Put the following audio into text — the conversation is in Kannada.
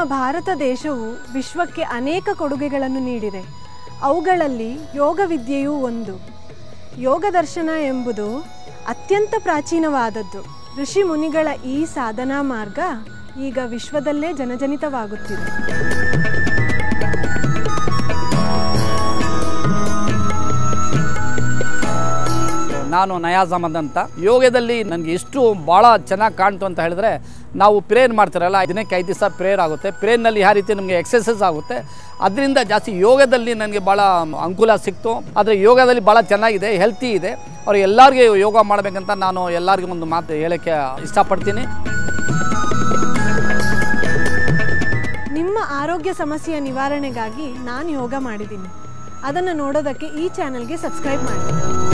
ಭಾರತ ದೇಶವು ವಿಶ್ವಕ್ಕೆ ಅನೇಕ ಕೊಡುಗೆಗಳನ್ನು ನೀಡಿದೆ ಅವುಗಳಲ್ಲಿ ಯೋಗ ವಿದ್ಯೆಯೂ ಒಂದು ಯೋಗ ದರ್ಶನ ಎಂಬುದು ಅತ್ಯಂತ ಪ್ರಾಚೀನವಾದದ್ದು ಋಷಿ ಮುನಿಗಳ ಈ ಸಾಧನಾ ಮಾರ್ಗ ಈಗ ವಿಶ್ವದಲ್ಲೇ ಜನಜನಿತವಾಗುತ್ತಿದೆ ನಾನು ನಯಾಜ್ ಅಹಮದ್ ಅಂತ ಯೋಗದಲ್ಲಿ ನನಗೆ ಎಷ್ಟು ಭಾಳ ಚೆನ್ನಾಗಿ ಕಾಣ್ತು ಅಂತ ಹೇಳಿದ್ರೆ ನಾವು ಪ್ರೇಯರ್ ಮಾಡ್ತಿರಲ್ಲ ದಿನಕ್ಕೆ ಐದು ದಿವಸ ಪ್ರೇಯರ್ ಆಗುತ್ತೆ ಪ್ರೇಯರ್ನಲ್ಲಿ ಯಾವ ರೀತಿ ನಮಗೆ ಎಕ್ಸಸೈಸ್ ಆಗುತ್ತೆ ಅದರಿಂದ ಜಾಸ್ತಿ ಯೋಗದಲ್ಲಿ ನನಗೆ ಭಾಳ ಅನುಕೂಲ ಸಿಕ್ತು ಆದರೆ ಯೋಗದಲ್ಲಿ ಭಾಳ ಚೆನ್ನಾಗಿದೆ ಹೆಲ್ತಿ ಇದೆ ಅವ್ರು ಎಲ್ಲರಿಗೂ ಯೋಗ ಮಾಡಬೇಕಂತ ನಾನು ಎಲ್ಲರಿಗೂ ಒಂದು ಮಾತು ಹೇಳೋಕ್ಕೆ ಇಷ್ಟಪಡ್ತೀನಿ ನಿಮ್ಮ ಆರೋಗ್ಯ ಸಮಸ್ಯೆಯ ನಿವಾರಣೆಗಾಗಿ ನಾನು ಯೋಗ ಮಾಡಿದ್ದೀನಿ ಅದನ್ನು ನೋಡೋದಕ್ಕೆ ಈ ಚಾನಲ್ಗೆ ಸಬ್ಸ್ಕ್ರೈಬ್ ಮಾಡಿ